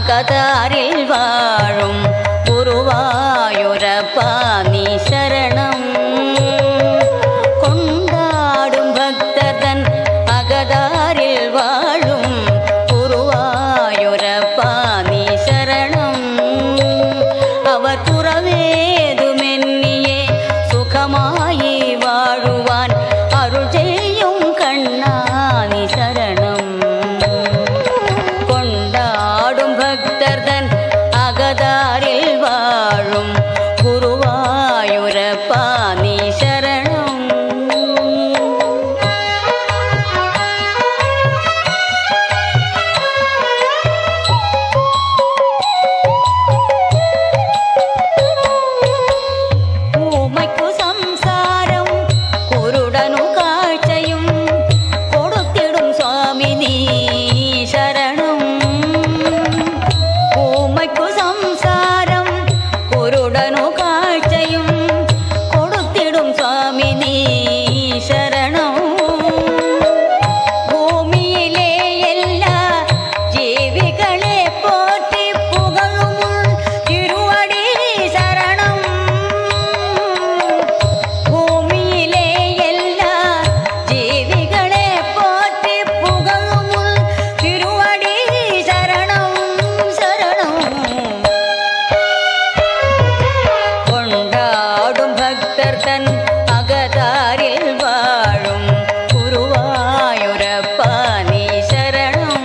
அகதாரில் வாழும் குருவாயுரப்பா நீ சரணம் கொண்டாடும் பக்ததன் அகதாரில் வாழும் குருவாயுரப்பா நீ சரணம் அவர் புறவேதுமென்னியே சுகமாயி வாழுவான் அருள் செய்யும் கண்ணானி சரணம் கொண்டாடும் பக்தர்தன் அகதாரில் வாழும் குருவாயுரப்பா நீ சரணம் ஊமைக்கு சம்சாரம் குருடனு காட்சையும் கொடுத்திடும் சுவாமி நீ சரணம் ஊமைக்கு சம்சாரம் குருடனு காட்சையும் கொடுத்திடும் சுவாமி நீ சரணம் பூமியிலே எல்லா ஜீவிகளே போற்றி புகழும் உன் திருவடி சரணம் பூமியிலே எல்லா ஜீவிகளே போற்றி புகழும் உன் திருவடி சரணம் சரணம் கொண்டாடும் பக்தர் தன் அகதாரில் வாழும் குருவாயுரப்பா நீ சரணம்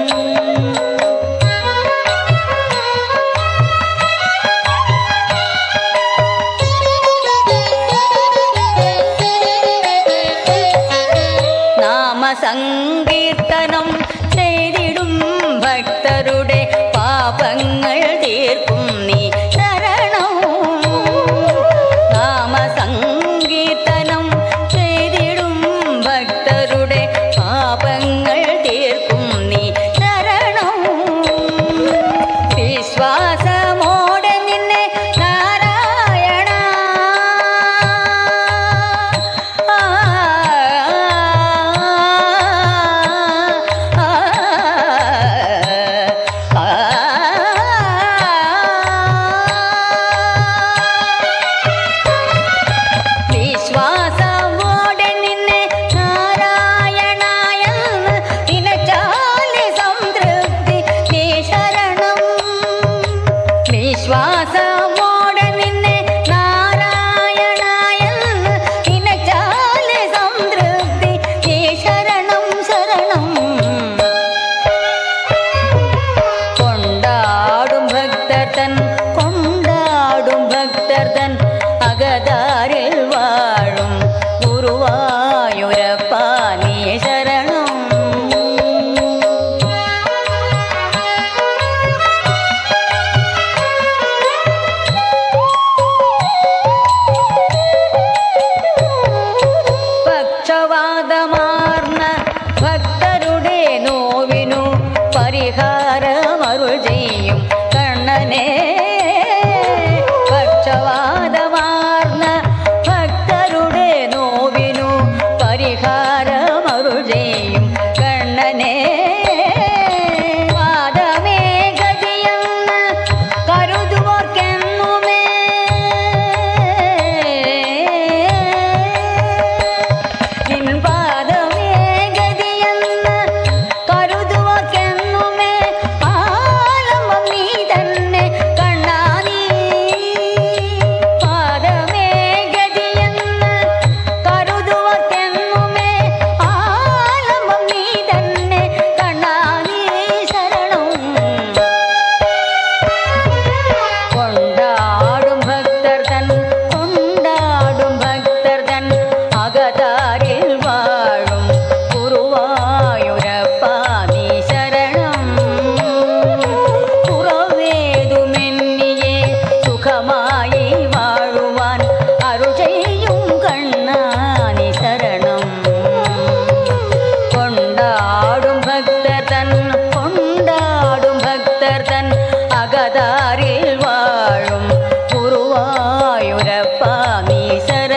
நாம சங்கீர்த்தனம் செய்திடும் பக்தருடைய பாபங்கள் தீர்க்கும் நீ சரணம் நாம சங்கீர்த்தனம் செய்திடும் பக்தருடைய பாபங்கள் தீர்க்கும் நீ சரணம் விஸ்வாசமோட நின்னை நாராயணா വിശ്വാസമോടെ നിന്നെ നാരായണായെന്ന് നിനച്ചാലെ സംതൃപ്തി നീ ശരണം വിശ്വാസമോടെ നിന്നെ നാരായണായെന്ന് നിനച്ചാലെ സംതൃപ്തി നീ ശരണം ശരണം கொண்டாடும் பக்தர் தன் கொண்டாடும் பக்தர் தன் அகதாரில் வாழும் குருவாயுரப்பா நீ சரணம் പക്ഷവാദമാർന്ന ഭക്തരുടെ നോവിനു പരിഹാരമരുൾ ചെയ്യും കണ്ണനെ പക്ഷവാദമാർന്ന ഭക്തരുടെ നോവിനു പരിഹാരമരുൾ ചെയ്യും കണ്ണനെ വാദമേ ഗതിയെന്ന് കരുതുവോർക്കെന്നുമേ നിൻ പാദമേ ഗതിയെന്ന് കരുതുവോർക്കെന്നുമേ ആലംബം നീ തന്നെ കണ്ണാ നീ പാദമേ ഗതിയെന്ന് കരുതുവോർക്കെന്നുമേ ആലംബം നീ തന്നെ കണ്ണാ നീ ശരണം கொண்டாடும் பக்தர் தன் கொண்டாடும் பக்தர் தன் அகதாரில் வாழும் குருவாயுரப்பா நீ சரணம் புறவேதுமென்னியே சுகமாயி வாழுவான் அருள் செய்யும் கண்ணானி சரணம் கொண்டாடும் பக்தர் தன் கொண்டாடும் பக்தர் தன் அகதாரில் வாழும் குருவாயுரப்பா நீ சரணம்